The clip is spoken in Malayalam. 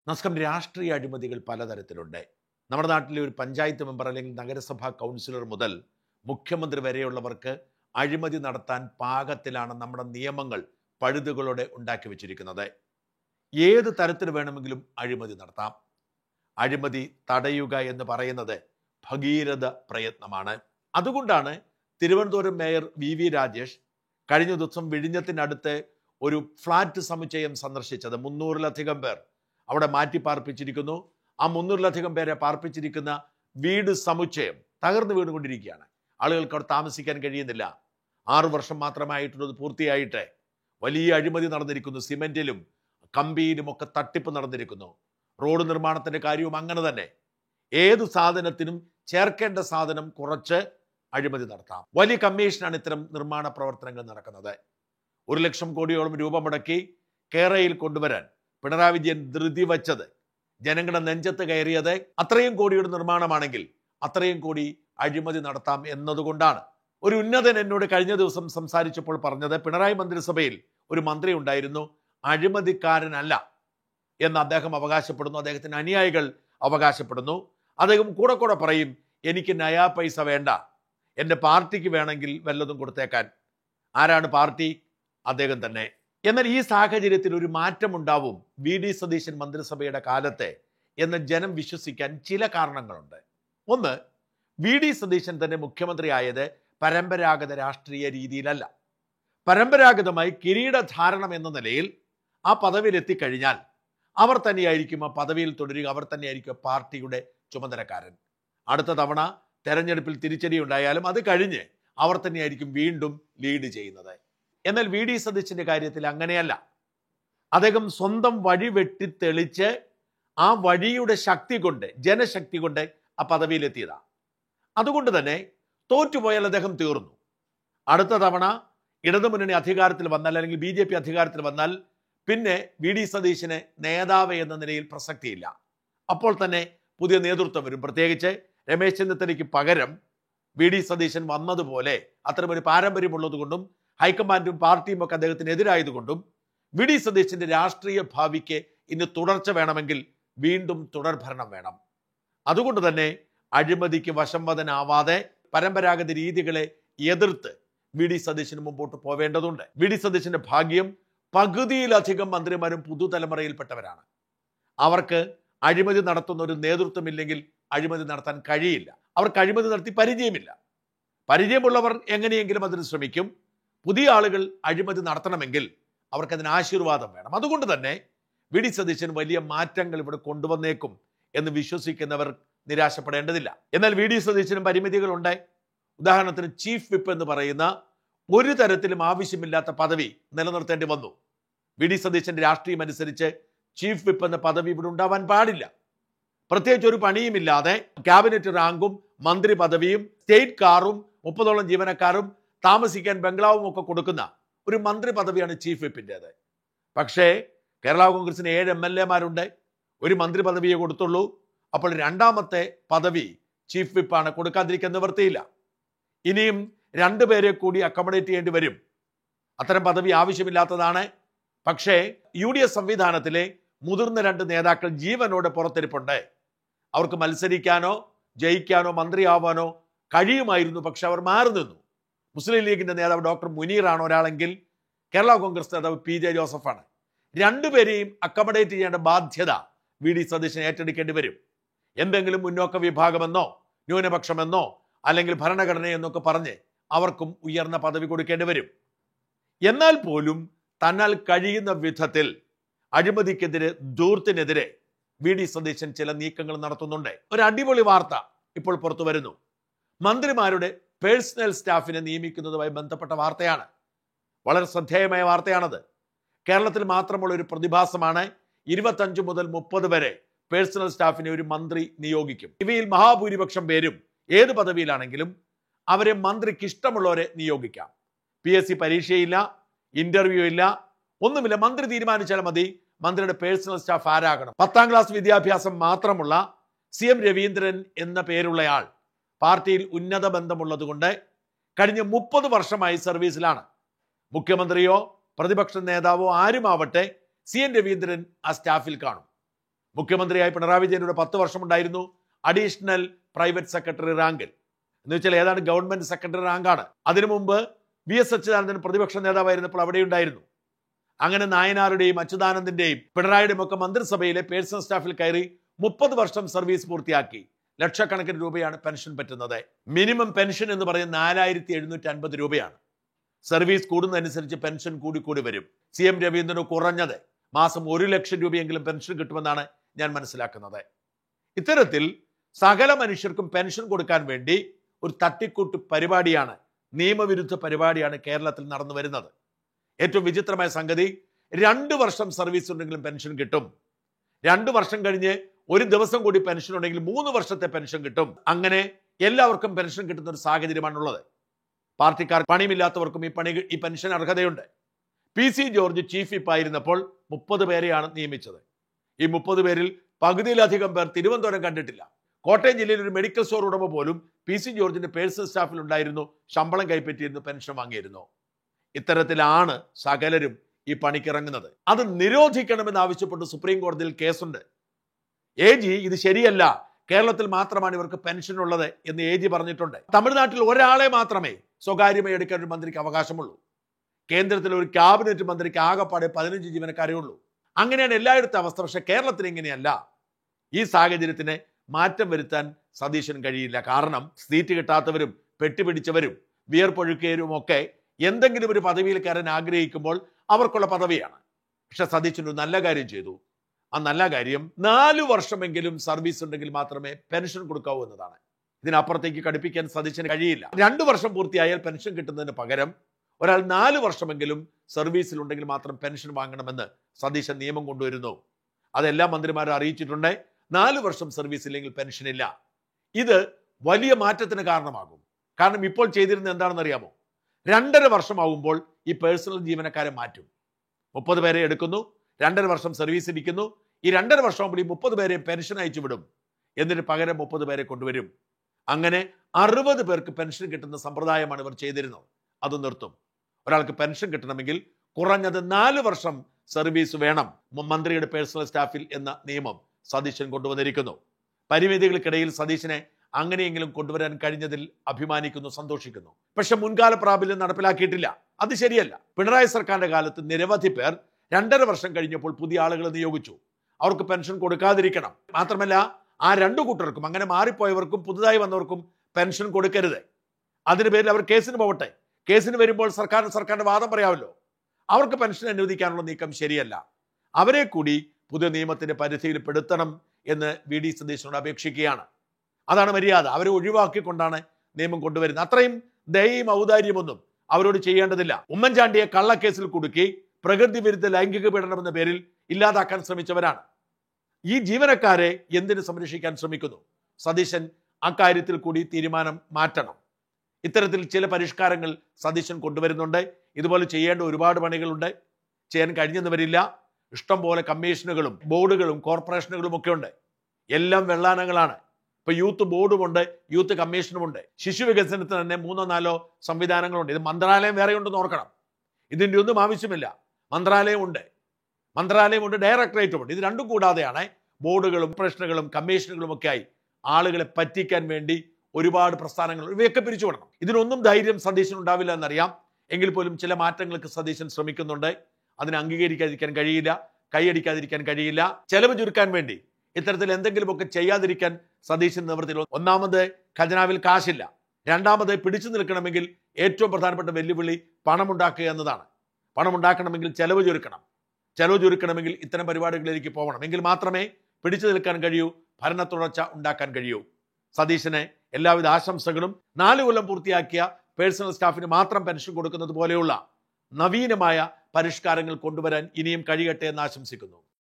നമസ്കാരം രാഷ്ട്രീയ അഴിമതികൾ പലതരത്തിലുണ്ട് നമ്മുടെ നാട്ടിലെ ഒരു പഞ്ചായത്ത് മെമ്പർ അല്ലെങ്കിൽ നഗരസഭാ കൗൺസിലർ മുതൽ മുഖ്യമന്ത്രി വരെയുള്ളവർക്ക് അഴിമതി നടത്താൻ പാകത്തിലാണ് നമ്മുടെ നിയമങ്ങൾ പഴുതുകളോടെ ഉണ്ടാക്കി വെച്ചിരിക്കുന്നത് ഏത് തരത്തിൽ വേണമെങ്കിലും അഴിമതി നടത്താം അഴിമതി തടയുക എന്ന് പറയുന്നത് ഭഗീരഥ പ്രയത്നമാണ് അതുകൊണ്ടാണ് Thiruvananthapuram mayor V V Rajesh കഴിഞ്ഞ ദിവസം വിഴിഞ്ഞത്തിനടുത്ത് ഒരു ഫ്ലാറ്റ് സമുച്ചയം സന്ദർശിച്ചത് മുന്നൂറിലധികം പേർ അവിടെ മാറ്റി പാർപ്പിച്ചിരിക്കുന്നു ആ മുന്നൂറിലധികം പേരെ പാർപ്പിച്ചിരിക്കുന്ന വീട് സമുച്ചയം തകർന്നു വീണുകൊണ്ടിരിക്കുകയാണ് ആളുകൾക്ക് അവിടെ താമസിക്കാൻ കഴിയുന്നില്ല ആറു വർഷം മാത്രമായിട്ടുള്ളത് പൂർത്തിയായിട്ട് വലിയ അഴിമതി നടന്നിരിക്കുന്നു സിമെന്റിലും കമ്പിയിലും ഒക്കെ തട്ടിപ്പ് നടന്നിരിക്കുന്നു റോഡ് നിർമ്മാണത്തിന്റെ കാര്യവും അങ്ങനെ തന്നെ ഏത് സാധനത്തിനും ചേർക്കേണ്ട സാധനം കുറച്ച് അഴിമതി നടത്താം വലിയ കമ്മീഷനാണ് ഇത്തരം നിർമ്മാണ പ്രവർത്തനങ്ങൾ നടക്കുന്നത് ഒരു ലക്ഷം കോടിയോളം രൂപ മുടക്കി കേരളയിൽ കൊണ്ടുവരാൻ പിണറായി വിജയൻ ധൃതി വച്ചത് ജനങ്ങളുടെ നെഞ്ചത്ത് കയറിയത് അത്രയും കോടിയുടെ നിർമ്മാണമാണെങ്കിൽ അത്രയും കോടി അഴിമതി നടത്താം എന്നതുകൊണ്ടാണ് ഒരു ഉന്നതൻ എന്നോട് കഴിഞ്ഞ ദിവസം സംസാരിച്ചപ്പോൾ പറഞ്ഞത് പിണറായി മന്ത്രിസഭയിൽ ഒരു മന്ത്രി ഉണ്ടായിരുന്നു അഴിമതിക്കാരനല്ല എന്ന് അദ്ദേഹം അവകാശപ്പെടുന്നു അദ്ദേഹത്തിന് അനുയായികൾ അവകാശപ്പെടുന്നു അദ്ദേഹം കൂടെ കൂടെ പറയും എനിക്ക് നയാ പൈസ വേണ്ട എൻ്റെ പാർട്ടിക്ക് വേണമെങ്കിൽ വല്ലതും കൊടുത്തേക്കാൻ ആരാണ് പാർട്ടി അദ്ദേഹം തന്നെ എന്നാൽ ഈ സാഹചര്യത്തിൽ ഒരു മാറ്റമുണ്ടാവും വി ഡി സതീശൻ മന്ത്രിസഭയുടെ കാലത്തെ എന്ന് ജനം വിശ്വസിക്കാൻ ചില കാരണങ്ങളുണ്ട് ഒന്ന് വി ഡി സതീശൻ തന്നെ മുഖ്യമന്ത്രിയായത് പരമ്പരാഗത രാഷ്ട്രീയ രീതിയിലല്ല പരമ്പരാഗതമായി കിരീടധാരണം എന്ന നിലയിൽ ആ പദവിയിൽ എത്തിക്കഴിഞ്ഞാൽ അവർ തന്നെയായിരിക്കും ആ പദവിയിൽ തുടരുക അവർ തന്നെയായിരിക്കും പാർട്ടിയുടെ ചുമതലക്കാരൻ അടുത്ത തവണ തെരഞ്ഞെടുപ്പിൽ തിരിച്ചടി ഉണ്ടായാലും അത് കഴിഞ്ഞ് അവർ തന്നെയായിരിക്കും വീണ്ടും ലീഡ് ചെയ്യുന്നത് എന്നാൽ വി ഡി സതീശന്റെ കാര്യത്തിൽ അങ്ങനെയല്ല അദ്ദേഹം സ്വന്തം വഴി വെട്ടി തെളിച്ച് ആ വഴിയുടെ ശക്തി കൊണ്ട് ജനശക്തി കൊണ്ട് ആ പദവിയിലെത്തിയതാ അതുകൊണ്ട് തന്നെ തോറ്റുപോയാൽ അദ്ദേഹം തീർന്നു അടുത്ത തവണ ഇടതുമുന്നണി അധികാരത്തിൽ വന്നാൽ അല്ലെങ്കിൽ ബി ജെ പി അധികാരത്തിൽ വന്നാൽ പിന്നെ വി ഡി സതീശന് നേതാവ് എന്ന നിലയിൽ പ്രസക്തിയില്ല അപ്പോൾ തന്നെ പുതിയ നേതൃത്വം വരും പ്രത്യേകിച്ച് രമേശ് ചെന്നിത്തലയ്ക്ക് പകരം വി ഡി സതീശൻ വന്നതുപോലെ അത്തരമൊരു പാരമ്പര്യമുള്ളതുകൊണ്ടും ഹൈക്കമാൻഡും പാർട്ടിയും ഒക്കെ അദ്ദേഹത്തിന് എതിരായതുകൊണ്ടും വി ഡി സതീശന്റെ രാഷ്ട്രീയ ഭാവിക്ക് ഇന്ന് തുടർച്ച വേണമെങ്കിൽ വീണ്ടും തുടർഭരണം വേണം അതുകൊണ്ട് തന്നെ അഴിമതിക്ക് വശംവദനാവാതെ പരമ്പരാഗത രീതികളെ എതിർത്ത് വി ഡി സതീശന് മുമ്പോട്ട് പോവേണ്ടതുണ്ട് വി ഡി സതീശന്റെ ഭാഗ്യം പകുതിയിലധികം മന്ത്രിമാരും പുതുതലമുറയിൽപ്പെട്ടവരാണ് അവർക്ക് അഴിമതി നടത്തുന്ന ഒരു നേതൃത്വമില്ലെങ്കിൽ അഴിമതി നടത്താൻ കഴിയില്ല അവർക്ക് അഴിമതി നടത്തി പരിചയമില്ല പരിചയമുള്ളവർ എങ്ങനെയെങ്കിലും അതിന് ശ്രമിക്കും പുതിയ ആളുകൾ അഴിമതി നടത്തണമെങ്കിൽ അവർക്ക് അതിന് ആശീർവാദം വേണം അതുകൊണ്ട് തന്നെ വി ഡി സതീശൻ വലിയ മാറ്റങ്ങൾ ഇവിടെ കൊണ്ടുവന്നേക്കും എന്ന് വിശ്വസിക്കുന്നവർ നിരാശപ്പെടേണ്ടതില്ല എന്നാൽ വി ഡി സതീശനും പരിമിതികളുണ്ട് ഉദാഹരണത്തിന് ചീഫ് വിപ്പ് എന്ന് പറയുന്ന ഒരു തരത്തിലും ആവശ്യമില്ലാത്ത പദവി നിലനിർത്തേണ്ടി വന്നു വി ഡി സതീശന്റെ രാഷ്ട്രീയം അനുസരിച്ച് ചീഫ് വിപ്പ് എന്ന പദവി ഇവിടെ ഉണ്ടാവാൻ പാടില്ല പ്രത്യേകിച്ച് ഒരു പണിയുമില്ലാതെ ക്യാബിനറ്റ് റാങ്കും മന്ത്രി പദവിയും സ്റ്റേറ്റ് കാറും മുപ്പതോളം ജീവനക്കാരും താമസിക്കാൻ ബംഗ്ലാവും ഒക്കെ കൊടുക്കുന്ന ഒരു മന്ത്രി പദവിയാണ് ചീഫ് വിപ്പിൻ്റെത് പക്ഷേ കേരള കോൺഗ്രസിന് ഏഴ് എം എൽ എമാരുണ്ട് ഒരു മന്ത്രി പദവിയെ കൊടുത്തുള്ളൂ അപ്പോൾ രണ്ടാമത്തെ പദവി ചീഫ് വിപ്പാണ് കൊടുക്കാതിരിക്കാൻ നിവൃത്തിയില്ല ഇനിയും രണ്ടുപേരെ കൂടി അക്കോമഡേറ്റ് ചെയ്യേണ്ടി വരും അത്തരം പദവി ആവശ്യമില്ലാത്തതാണ് പക്ഷേ യു ഡി എഫ് സംവിധാനത്തിലെ മുതിർന്ന രണ്ട് നേതാക്കൾ ജീവനോടെ പുറത്തിരിപ്പുണ്ട് അവർക്ക് മത്സരിക്കാനോ ജയിക്കാനോ മന്ത്രിയാവാനോ കഴിയുമായിരുന്നു പക്ഷെ അവർ മാറി നിന്നു മുസ്ലിം ലീഗിന്റെ നേതാവ് ഡോക്ടർ മുനീറാണ് ഒരാളെങ്കിൽ കേരള കോൺഗ്രസ് നേതാവ് പി ജെ ജോസഫാണ് രണ്ടുപേരെയും അക്കോമഡേറ്റ് ചെയ്യേണ്ട ബാധ്യത വി ഡി സതീശൻ ഏറ്റെടുക്കേണ്ടി വരും എന്തെങ്കിലും മുന്നോക്ക വിഭാഗമെന്നോ ന്യൂനപക്ഷമെന്നോ അല്ലെങ്കിൽ ഭരണഘടനയെന്നൊക്കെ പറഞ്ഞ് അവർക്കും ഉയർന്ന പദവി കൊടുക്കേണ്ടി വരും എന്നാൽ പോലും തന്നാൽ കഴിയുന്ന വിധത്തിൽ അഴിമതിക്കെതിരെ ദൂർത്തിനെതിരെ വി ഡി സതീശൻ ചില നീക്കങ്ങൾ നടത്തുന്നുണ്ട് ഒരു അടിപൊളി വാർത്ത ഇപ്പോൾ പുറത്തു വരുന്നു മന്ത്രിമാരുടെ പേഴ്സണൽ സ്റ്റാഫിനെ നിയമിക്കുന്നതുമായി ബന്ധപ്പെട്ട വാർത്തയാണ് വളരെ ശ്രദ്ധേയമായ വാർത്തയാണത് കേരളത്തിൽ മാത്രമുള്ള ഒരു പ്രതിഭാസമാണ് ഇരുപത്തഞ്ച് മുതൽ മുപ്പത് വരെ പേഴ്സണൽ സ്റ്റാഫിനെ ഒരു മന്ത്രി നിയോഗിക്കും ഇവയിൽ മഹാഭൂരിപക്ഷം പേരും ഏത് പദവിയിലാണെങ്കിലും അവരെ മന്ത്രിക്ക് ഇഷ്ടമുള്ളവരെ നിയോഗിക്കാം പി എസ് സി പരീക്ഷയില്ല ഇന്റർവ്യൂ ഇല്ല ഒന്നുമില്ല മന്ത്രി തീരുമാനിച്ചാൽ മതി മന്ത്രിയുടെ പേഴ്സണൽ സ്റ്റാഫ് ആരാകണം പത്താം ക്ലാസ് വിദ്യാഭ്യാസം മാത്രമുള്ള സി എം രവീന്ദ്രൻ എന്ന പേരുള്ളയാൾ പാർട്ടിയിൽ ഉന്നത ബന്ധമുള്ളതുകൊണ്ട് കഴിഞ്ഞ മുപ്പത് വർഷമായി സർവീസിലാണ് മുഖ്യമന്ത്രിയോ പ്രതിപക്ഷ നേതാവോ ആരുമാവട്ടെ സി എൻ രവീന്ദ്രൻ ആ സ്റ്റാഫിൽ കാണും മുഖ്യമന്ത്രിയായി പിണറായി വിജയനോട് പത്ത് വർഷമുണ്ടായിരുന്നു അഡീഷണൽ പ്രൈവറ്റ് സെക്രട്ടറി റാങ്കിൽ എന്ന് വെച്ചാൽ ഏതാണ്ട് ഗവൺമെന്റ് സെക്രട്ടറി റാങ്കാണ് അതിനു മുമ്പ് വി എസ് അച്യുതാനന്ദൻ പ്രതിപക്ഷ നേതാവായിരുന്നപ്പോൾ അവിടെ ഉണ്ടായിരുന്നു അങ്ങനെ നായനാരുടെയും അച്യുതാനന്ദന്റെയും പിണറായിയുടെയും ഒക്കെ മന്ത്രിസഭയിലെ പേഴ്സണൽ സ്റ്റാഫിൽ കയറി മുപ്പത് വർഷം സർവീസ് പൂർത്തിയാക്കി ലക്ഷക്കണക്കിന് രൂപയാണ് പെൻഷൻ പറ്റുന്നത് മിനിമം പെൻഷൻ എന്ന് പറയുന്നത് നാലായിരത്തി എഴുന്നൂറ്റി അൻപത് രൂപയാണ് സർവീസ് കൂടുന്നതനുസരിച്ച് പെൻഷൻ കൂടി കൂടി വരും സി എം രവീന്ദ്രന് കുറഞ്ഞത് മാസം ഒരു ലക്ഷം രൂപയെങ്കിലും പെൻഷൻ കിട്ടുമെന്നാണ് ഞാൻ മനസ്സിലാക്കുന്നത് ഇത്തരത്തിൽ സകല മനുഷ്യർക്കും പെൻഷൻ കൊടുക്കാൻ വേണ്ടി ഒരു തട്ടിക്കൂട്ട് പരിപാടിയാണ് നിയമവിരുദ്ധ പരിപാടിയാണ് കേരളത്തിൽ നടന്നു വരുന്നത് ഏറ്റവും വിചിത്രമായ സംഗതി രണ്ട് വർഷം സർവീസ് ഉണ്ടെങ്കിലും പെൻഷൻ കിട്ടും രണ്ട് വർഷം കഴിഞ്ഞ് ഒരു ദിവസം കൂടി പെൻഷൻ ഉണ്ടെങ്കിൽ മൂന്ന് വർഷത്തെ പെൻഷൻ കിട്ടും അങ്ങനെ എല്ലാവർക്കും പെൻഷൻ കിട്ടുന്ന ഒരു സാഹചര്യമാണുള്ളത് പാർട്ടിക്കാർ പണിയില്ലാത്തവർക്കും ഈ പണി ഈ പെൻഷൻ അർഹതയുണ്ട് P C George chief whip ആയിരുന്നപ്പോൾ മുപ്പത് പേരെയാണ് നിയമിച്ചത് ഈ മുപ്പത് പേരിൽ പകുതിയിലധികം പേർ തിരുവനന്തപുരം കണ്ടിട്ടില്ല കോട്ടയം ജില്ലയിൽ ഒരു മെഡിക്കൽ സ്റ്റോർ ഉടമ പോലും പി സി ജോർജിന്റെ പേഴ്സണൽ സ്റ്റാഫിൽ ഉണ്ടായിരുന്നു ശമ്പളം കൈപ്പറ്റിയിരുന്നു പെൻഷൻ വാങ്ങിയിരുന്നു ഇത്തരത്തിലാണ് സകലരും ഈ പണിക്കിറങ്ങുന്നത് അത് നിരോധിക്കണമെന്ന് ആവശ്യപ്പെട്ട് സുപ്രീം കോടതിയിൽ കേസുണ്ട് എ ജി ഇത് ശരിയല്ല കേരളത്തിൽ മാത്രമാണ് ഇവർക്ക് പെൻഷൻ ഉള്ളത് എന്ന് എ ജി പറഞ്ഞിട്ടുണ്ട് തമിഴ്നാട്ടിൽ ഒരാളെ മാത്രമേ സ്വകാര്യമായി എടുക്കാൻ ഒരു മന്ത്രിക്ക് അവകാശമുള്ളൂ കേന്ദ്രത്തിൽ ഒരു ക്യാബിനറ്റ് മന്ത്രിക്ക് ആകെപ്പാടെ പതിനഞ്ച് ജീവനക്കാരേ ഉള്ളൂ അങ്ങനെയാണ് എല്ലായിടത്തും അവസ്ഥ പക്ഷെ കേരളത്തിൽ ഇങ്ങനെയല്ല ഈ സാഹചര്യത്തിന് മാറ്റം വരുത്താൻ സതീശൻ കഴിയില്ല കാരണം സീറ്റ് കിട്ടാത്തവരും പെട്ടുപിടിച്ചവരും വിയർപ്പൊഴുക്കിയവരും ഒക്കെ എന്തെങ്കിലും ഒരു പദവിയിൽ കയറാൻ ആഗ്രഹിക്കുമ്പോൾ അവർക്കുള്ള പദവിയാണ് പക്ഷെ സതീശൻ ഒരു നല്ല കാര്യം ചെയ്തു ആ നല്ല കാര്യം നാല് വർഷമെങ്കിലും സർവീസ് ഉണ്ടെങ്കിൽ മാത്രമേ പെൻഷൻ കൊടുക്കാവൂ എന്നതാണ് ഇതിനപ്പുറത്തേക്ക് കടുപ്പിക്കാൻ സതീശന് കഴിയില്ല രണ്ടു വർഷം പൂർത്തിയായാൽ പെൻഷൻ കിട്ടുന്നതിന് പകരം ഒരാൾ നാല് വർഷമെങ്കിലും സർവീസിൽ ഉണ്ടെങ്കിൽ മാത്രം പെൻഷൻ വാങ്ങണമെന്ന് സതീശൻ നിയമം കൊണ്ടുവരുന്നു അതെല്ലാ മന്ത്രിമാരും അറിയിച്ചിട്ടുണ്ട് നാല് വർഷം സർവീസ് ഇല്ലെങ്കിൽ പെൻഷൻ ഇല്ല ഇത് വലിയ മാറ്റത്തിന് കാരണമാകും കാരണം ഇപ്പോൾ ചെയ്തിരുന്നത് എന്താണെന്ന് അറിയാമോ രണ്ടര വർഷമാകുമ്പോൾ ഈ പേഴ്സണൽ ജീവനക്കാരെ മാറ്റും മുപ്പത് പേരെ എടുക്കുന്നു രണ്ടര വർഷം സർവീസ് ഇരിക്കുന്നു ഈ രണ്ടര വർഷമാകുമ്പോൾ ഈ മുപ്പത് പേരെ പെൻഷൻ അയച്ചു വിടും എന്നിട്ട് പകരം മുപ്പത് പേരെ കൊണ്ടുവരും അങ്ങനെ അറുപത് പേർക്ക് പെൻഷൻ കിട്ടുന്ന സമ്പ്രദായമാണ് ഇവർ ചെയ്തിരുന്നത് അത് നിർത്തും ഒരാൾക്ക് പെൻഷൻ കിട്ടണമെങ്കിൽ കുറഞ്ഞത് നാല് വർഷം സർവീസ് വേണം മ- മന്ത്രിയുടെ പേഴ്സണൽ സ്റ്റാഫിൽ എന്ന നിയമം സതീശൻ കൊണ്ടുവന്നിരിക്കുന്നു പരിമിതികൾക്കിടയിൽ സതീശനെ അങ്ങനെയെങ്കിലും കൊണ്ടുവരാൻ കഴിഞ്ഞതിൽ അഭിമാനിക്കുന്നു സന്തോഷിക്കുന്നു പക്ഷെ മുൻകാല പ്രാബല്യം നടപ്പിലാക്കിയിട്ടില്ല അത് ശരിയല്ല പിണറായി സർക്കാരിന്റെ കാലത്ത് നിരവധി പേർ രണ്ടര വർഷം കഴിഞ്ഞപ്പോൾ പുതിയ ആളുകളെ നിയോഗിച്ചു അവർക്ക് പെൻഷൻ കൊടുക്കാതിരിക്കണം മാത്രമല്ല ആ രണ്ടു കൂട്ടർക്കും അങ്ങനെ മാറിപ്പോയവർക്കും പുതുതായി വന്നവർക്കും പെൻഷൻ കൊടുക്കരുത് അതിന് പേരിൽ അവർ കേസിന് പോകട്ടെ കേസിന് വരുമ്പോൾ സർക്കാർ സർക്കാരിന്റെ വാദം പറയാമല്ലോ അവർക്ക് പെൻഷൻ അനുവദിക്കാനുള്ള നീക്കം ശരിയല്ല അവരെ കൂടി പുതിയ നിയമത്തിന്റെ പരിധിയിൽ പെടുത്തണം എന്ന് വി ഡി സതീശനോട് അപേക്ഷിക്കുകയാണ് അതാണ് മര്യാദ അവരെ ഒഴിവാക്കിക്കൊണ്ടാണ് നിയമം കൊണ്ടുവരുന്നത് അത്രയും ദയയും ഔദാര്യമൊന്നും അവരോട് ചെയ്യേണ്ടതില്ല ഉമ്മൻചാണ്ടിയെ കള്ളക്കേസിൽ കുടുക്കി പ്രകൃതി വിരുദ്ധ ലൈംഗിക പീഡനം എന്ന പേരിൽ ഇല്ലാതാക്കാൻ ശ്രമിച്ചവരാണ് ഈ ജീവനക്കാരെ എന്തിനു സംരക്ഷിക്കാൻ ശ്രമിക്കുന്നു സതീശൻ അക്കാര്യത്തിൽ കൂടി തീരുമാനം മാറ്റണം ഇത്തരത്തിൽ ചില പരിഷ്കാരങ്ങൾ സതീശൻ കൊണ്ടുവരുന്നുണ്ട് ഇതുപോലെ ചെയ്യേണ്ട ഒരുപാട് പണികളുണ്ട് ചെയ്യാൻ കഴിഞ്ഞെന്ന് വരില്ല ഇഷ്ടം പോലെ കമ്മീഷനുകളും ബോർഡുകളും കോർപ്പറേഷനുകളും ഒക്കെ ഉണ്ട് എല്ലാം വെള്ളാനങ്ങളാണ് ഇപ്പൊ യൂത്ത് ബോർഡുമുണ്ട് യൂത്ത് കമ്മീഷനുമുണ്ട് ശിശു വികസനത്തിന് തന്നെ മൂന്നോ നാലോ സംവിധാനങ്ങളുണ്ട് ഇത് മന്ത്രാലയം വേറെ ഉണ്ടെന്ന് ഓർക്കണം ഇതിന്റെ ഒന്നും ആവശ്യമില്ല മന്ത്രാലയം ഉണ്ട് മന്ത്രാലയമുണ്ട് ഡയറക്ടറേറ്റും ഉണ്ട് ഇത് രണ്ടും കൂടാതെയാണ് ബോർഡുകളും പ്രശ്നങ്ങളും കമ്മീഷനുകളും ഒക്കെ ആയി ആളുകളെ പറ്റിക്കാൻ വേണ്ടി ഒരുപാട് പ്രസ്ഥാനങ്ങൾ ഇവയൊക്കെ പിരിച്ചുവിടണം ഇതിനൊന്നും ധൈര്യം സതീശൻ ഉണ്ടാവില്ല എന്നറിയാം എങ്കിൽ പോലും ചില മാറ്റങ്ങൾക്ക് സതീശൻ ശ്രമിക്കുന്നുണ്ട് അതിനെ അംഗീകരിക്കാതിരിക്കാൻ കഴിയില്ല കൈയടിക്കാതിരിക്കാൻ കഴിയില്ല ചെലവ് ചുരുക്കാൻ വേണ്ടി ഇത്തരത്തിൽ എന്തെങ്കിലുമൊക്കെ ചെയ്യാതിരിക്കാൻ സതീശൻ നിവൃത്തിയില്ല ഒന്നാമത് ഖജനാവിൽ കാശില്ല രണ്ടാമത് പിടിച്ചു നിൽക്കണമെങ്കിൽ ഏറ്റവും പ്രധാനപ്പെട്ട വെല്ലുവിളി പണമുണ്ടാക്കുക എന്നതാണ് പണമുണ്ടാക്കണമെങ്കിൽ ചെലവ് ചുരുക്കണം ചെലവ് ചുരുക്കണമെങ്കിൽ ഇത്തരം പരിപാടികളിലേക്ക് പോകണം എങ്കിൽ മാത്രമേ പിടിച്ചു നിൽക്കാൻ കഴിയൂ ഭരണ തുടർച്ച ഉണ്ടാക്കാൻ കഴിയൂ സതീശന് എല്ലാവിധ ആശംസകളും നാല് കൊല്ലം പൂർത്തിയാക്കിയ പേഴ്സണൽ സ്റ്റാഫിന് മാത്രം പെൻഷൻ കൊടുക്കുന്നത് പോലെയുള്ള നവീനമായ പരിഷ്കാരങ്ങൾ കൊണ്ടുവരാൻ ഇനിയും കഴിയട്ടെ എന്ന് ആശംസിക്കുന്നു